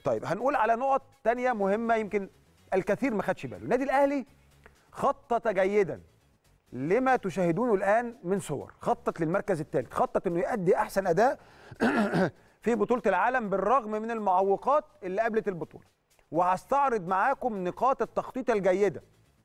طيب هنقول على نقط تانية مهمه يمكن الكثير ما خدش باله النادي الاهلي خطط جيدا لما تشاهدونه الان من صور خطط للمركز الثالث خطط انه يؤدي احسن اداء في بطوله العالم بالرغم من المعوقات اللي قابلت البطوله وهستعرض معاكم نقاط التخطيط الجيده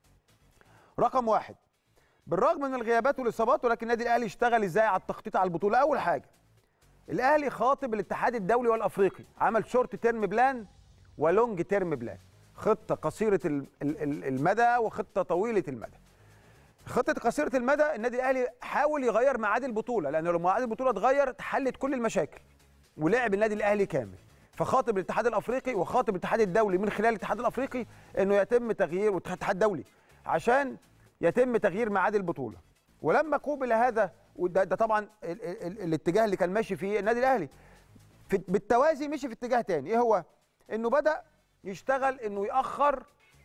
رقم واحد بالرغم من الغيابات والاصابات ولكن النادي الاهلي اشتغل ازاي على التخطيط على البطوله اول حاجه الاهلي خاطب الاتحاد الدولي والافريقي عمل شورت تيرم بلان ولونج تيرم بلان خطه قصيره ال- ال- ال- المدى وخطه طويله المدى خطه قصيره المدى النادي الاهلي حاول يغير ميعاد البطوله لان لو ميعاد البطوله اتغير حلت كل المشاكل ولعب النادي الاهلي كامل فخاطب الاتحاد الافريقي وخاطب الاتحاد الدولي من خلال الاتحاد الافريقي انه يتم تغيير والاتحاد الدولي عشان يتم تغيير ميعاد البطوله ولما قوبل هذا وده ده طبعا ال ال ال الاتجاه اللي كان ماشي فيه النادي الاهلي في بالتوازي مشي في اتجاه تاني ايه هو انه بدا يشتغل انه ياخر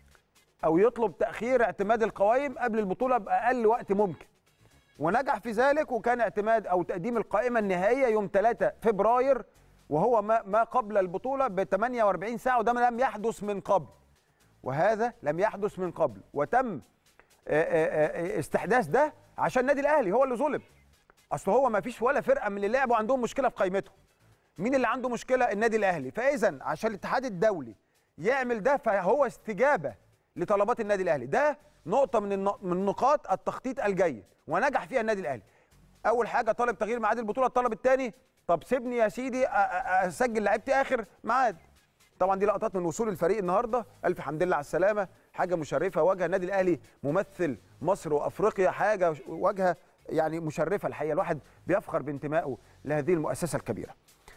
او يطلب تاخير اعتماد القوائم قبل البطوله باقل وقت ممكن ونجح في ذلك وكان اعتماد او تقديم القائمه النهائيه يوم 3 فبراير وهو ما ما قبل البطوله ب 48 ساعه وده لم يحدث من قبل وهذا لم يحدث من قبل وتم آه، آه، آه، استحداث ده عشان النادي الاهلي هو اللي ظلم اصل هو ما فيش ولا فرقه من اللي لعبوا عندهم مشكله في قائمتهم مين اللي عنده مشكله النادي الاهلي فاذا عشان الاتحاد الدولي يعمل ده فهو استجابه لطلبات النادي الاهلي ده نقطه من الن- من نقاط التخطيط الجيد ونجح فيها النادي الاهلي اول حاجه طالب تغيير ميعاد البطوله الطلب الثاني طب سيبني يا سيدي أ- أ- اسجل لعيبتي اخر ميعاد طبعا دي لقطات من وصول الفريق النهارده الف حمد لله على السلامه حاجه مشرفه واجهه النادي الاهلي ممثل مصر وافريقيا حاجه واجهه يعني مشرفه الحقيقه الواحد بيفخر بانتمائه لهذه المؤسسه الكبيره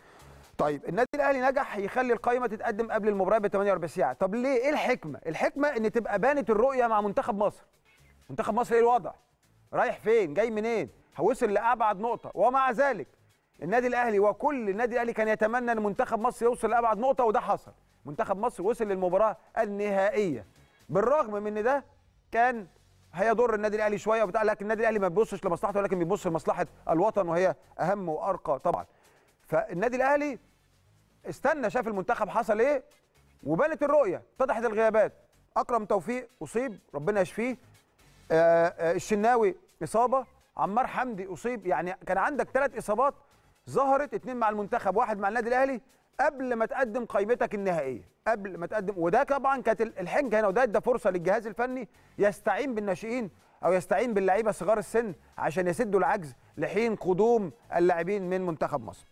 طيب النادي الاهلي نجح يخلي القائمه تتقدم قبل المباراه ب 48 ساعه طب ليه ايه الحكمه الحكمه ان تبقى بانت الرؤيه مع منتخب مصر منتخب مصر ايه الوضع رايح فين جاي منين وصل لابعد نقطه ومع ذلك النادي الاهلي وكل النادي الاهلي كان يتمنى ان منتخب مصر يوصل لابعد نقطه وده حصل منتخب مصر وصل للمباراه النهائيه بالرغم من ان ده كان هيضر النادي الاهلي شويه وبتاع لكن النادي الاهلي ما بيبصش لمصلحته ولكن بيبص لمصلحه الوطن وهي اهم وارقى طبعا فالنادي الاهلي استنى شاف المنتخب حصل ايه وبانت الرؤيه اتضحت الغيابات اكرم توفيق اصيب ربنا يشفيه آه، آه، الشناوي اصابه عمار حمدي اصيب يعني كان عندك ثلاث اصابات ظهرت اتنين مع المنتخب واحد مع النادي الاهلي قبل ما تقدم قائمتك النهائيه قبل ما تقدم وده طبعا كانت ال- الحنكه هنا وده ادى فرصه للجهاز الفني يستعين بالناشئين او يستعين باللعيبه صغار السن عشان يسدوا العجز لحين قدوم اللاعبين من منتخب مصر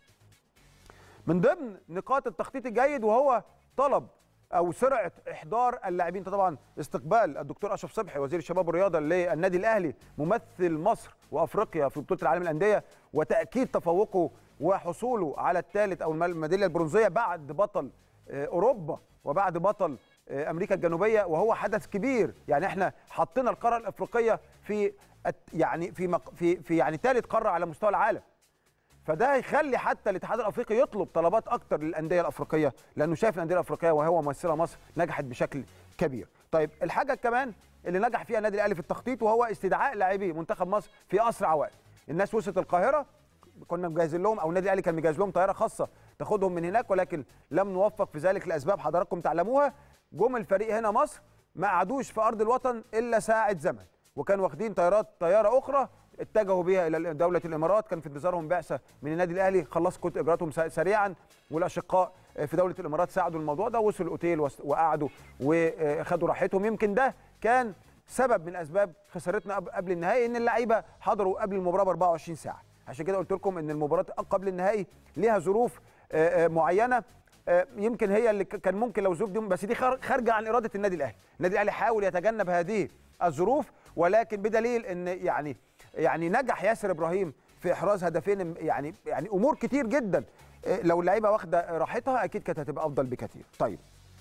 من ضمن نقاط التخطيط الجيد وهو طلب او سرعه احضار اللاعبين طبعا استقبال الدكتور اشرف صبحي وزير الشباب والرياضه للنادي الاهلي ممثل مصر وافريقيا في بطوله العالم للانديه وتاكيد تفوقه وحصوله على الثالث او الميداليه البرونزيه بعد بطل آه، اوروبا وبعد بطل آه، امريكا الجنوبيه وهو حدث كبير يعني احنا حطينا القاره الافريقيه في الت- يعني في مق- في في يعني ثالث قاره على مستوى العالم فده هيخلي حتى الاتحاد الافريقي يطلب طلبات اكتر للانديه الافريقيه لانه شايف الانديه الافريقيه وهو ممثله مصر نجحت بشكل كبير. طيب الحاجه كمان اللي نجح فيها النادي الاهلي في التخطيط وهو استدعاء لاعبي منتخب مصر في اسرع وقت. الناس وصلت القاهره كنا مجهزين لهم او النادي الاهلي كان مجهز لهم طياره خاصه تاخدهم من هناك ولكن لم نوفق في ذلك لاسباب حضراتكم تعلموها. جم الفريق هنا مصر ما قعدوش في ارض الوطن الا ساعه زمن وكانوا واخدين طيارات طياره اخرى اتجهوا بها الى دوله الامارات كان في انتظارهم بعثه من النادي الاهلي خلصوا كل اجراءاتهم س- سريعا والاشقاء في دوله الامارات ساعدوا الموضوع ده وصلوا الاوتيل وس- وقعدوا وخدوا راحتهم يمكن ده كان سبب من اسباب خسارتنا قبل- قبل النهائي ان اللعيبه حضروا قبل المباراه ب 24 ساعه عشان كده قلت لكم ان المباراه قبل النهائي ليها ظروف آه، آه، معينه آه، يمكن هي اللي ك- كان ممكن لو ظروف دي بس دي خار- خارجه عن اراده النادي الاهلي النادي الاهلي حاول يتجنب هذه الظروف ولكن بدليل ان يعني يعني نجح ياسر ابراهيم في احراز هدفين يعني يعني امور كتير جدا آه، لو اللعيبه واخده راحتها اكيد كانت هتبقى افضل بكثير طيب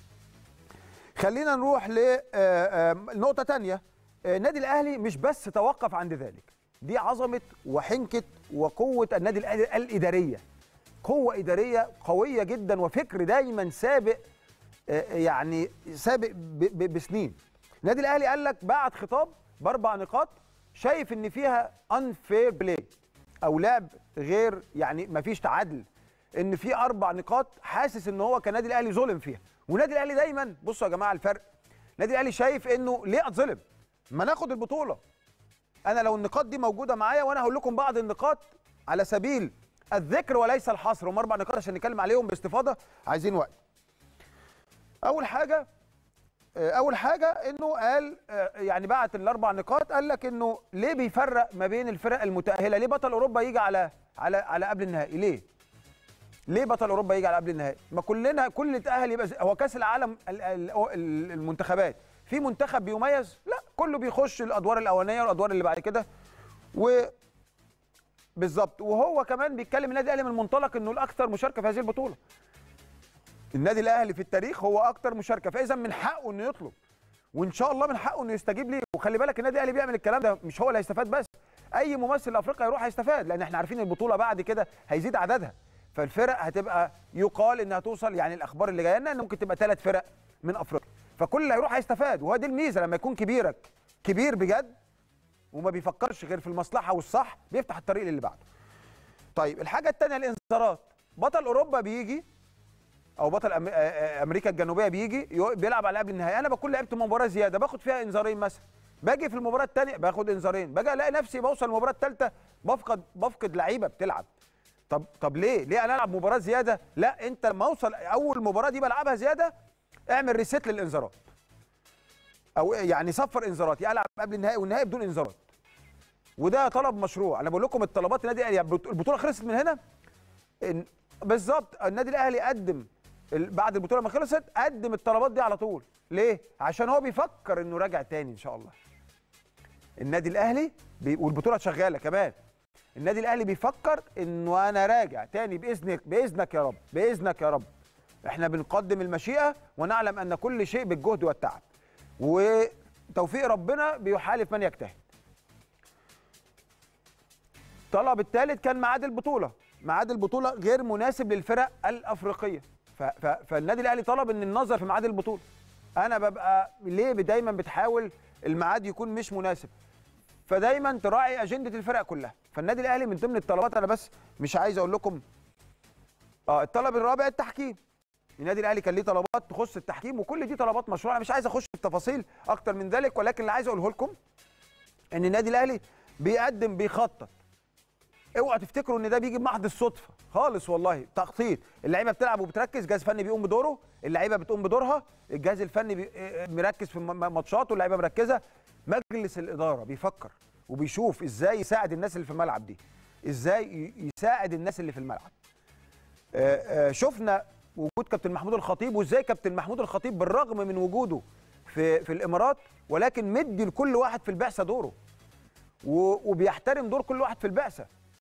خلينا نروح لنقطة تانية آه، النادي الأهلي مش بس توقف عند ذلك دي عظمة وحنكة وقوة النادي الأهلي الإدارية قوة إدارية قوية جدا وفكر دايما سابق آه، يعني سابق ب- ب- بسنين النادي الأهلي قال لك بعت خطاب بأربع نقاط شايف إن فيها unfair play أو لعب غير يعني مفيش تعادل ان في اربع نقاط حاسس ان هو كنادي الاهلي ظلم فيها والنادي الاهلي دايما بصوا يا جماعه الفرق النادي الاهلي شايف انه ليه اتظلم ما ناخد البطوله انا لو النقاط دي موجوده معايا وانا هقول لكم بعض النقاط على سبيل الذكر وليس الحصر هم اربع نقاط عشان نتكلم عليهم باستفاضه عايزين وقت اول حاجه اول حاجه انه قال يعني بعت الاربع نقاط قال لك انه ليه بيفرق ما بين الفرق المتاهله ليه بطل اوروبا يجي على على على قبل النهائي ليه ليه بطل اوروبا يجي على قبل النهائي ما كلنا كل اللي اتاهل يبقى هو كاس العالم المنتخبات في منتخب بيميز لا كله بيخش الادوار الاولانيه والادوار اللي بعد كده و بالظبط وهو كمان بيتكلم النادي الاهلي من منطلق انه الاكثر مشاركه في هذه البطوله النادي الاهلي في التاريخ هو اكتر مشاركه فاذا من حقه انه يطلب وان شاء الله من حقه انه يستجيب ليه وخلي بالك النادي الاهلي بيعمل الكلام ده مش هو اللي هيستفاد بس اي ممثل افريقيا هيروح هيستفاد لان احنا عارفين البطوله بعد كده هيزيد عددها فالفرق هتبقى يقال انها توصل يعني الاخبار اللي جايه لنا ان ممكن تبقى ثلاث فرق من افريقيا فكل اللي هيروح هيستفاد وهو دي الميزه لما يكون كبيرك كبير بجد وما بيفكرش غير في المصلحه والصح بيفتح الطريق للي بعده طيب الحاجه الثانيه الانذارات بطل اوروبا بيجي او بطل امريكا الجنوبيه بيجي بيلعب على قبل النهائي انا بكون لعبت مباراه زياده باخد فيها انذارين مثلا باجي في المباراه الثانيه باخد انذارين باجي الاقي نفسي بوصل المباراه الثالثه بفقد بفقد لعيبه بتلعب طب طب ليه ليه انا العب مباراه زياده لا انت لما اوصل اول مباراه دي بلعبها زياده اعمل ريست للانذارات او يعني صفر انذارات يلعب قبل النهائي والنهائي بدون انذارات وده طلب مشروع انا بقول لكم الطلبات النادي الاهلي البطوله خلصت من هنا بالظبط النادي الاهلي قدم بعد البطوله ما خلصت قدم الطلبات دي على طول ليه عشان هو بيفكر انه راجع تاني ان شاء الله النادي الاهلي بي... والبطوله شغاله كمان النادي الاهلي بيفكر انه انا راجع تاني باذنك باذنك يا رب باذنك يا رب احنا بنقدم المشيئه ونعلم ان كل شيء بالجهد والتعب وتوفيق ربنا بيحالف من يجتهد الطلب الثالث كان ميعاد البطوله ميعاد البطوله غير مناسب للفرق الافريقيه فالنادي الاهلي طلب ان النظر في ميعاد البطوله انا ببقى ليه دايما بتحاول الميعاد يكون مش مناسب فدايما تراعي اجنده الفرق كلها فالنادي الاهلي من ضمن الطلبات انا بس مش عايز اقول لكم اه الطلب الرابع التحكيم النادي الاهلي كان ليه طلبات تخص التحكيم وكل دي طلبات مشروعه انا مش عايز اخش في تفاصيل اكتر من ذلك ولكن اللي عايز اقوله لكم ان النادي الاهلي بيقدم بيخطط اوعوا تفتكروا ان ده بيجي بمحض الصدفه خالص والله تخطيط اللعيبه بتلعب وبتركز جهاز فني بيقوم بدوره اللعيبه بتقوم بدورها الجهاز الفني بي... مركز في ماتشات واللعيبه مركزه مجلس الاداره بيفكر وبيشوف ازاي يساعد الناس اللي في الملعب دي ازاي يساعد الناس اللي في الملعب آآ آآ شفنا وجود كابتن محمود الخطيب وازاي كابتن محمود الخطيب بالرغم من وجوده في في الامارات ولكن مدي لكل واحد في البعثه دوره وبيحترم دور كل واحد في البعثه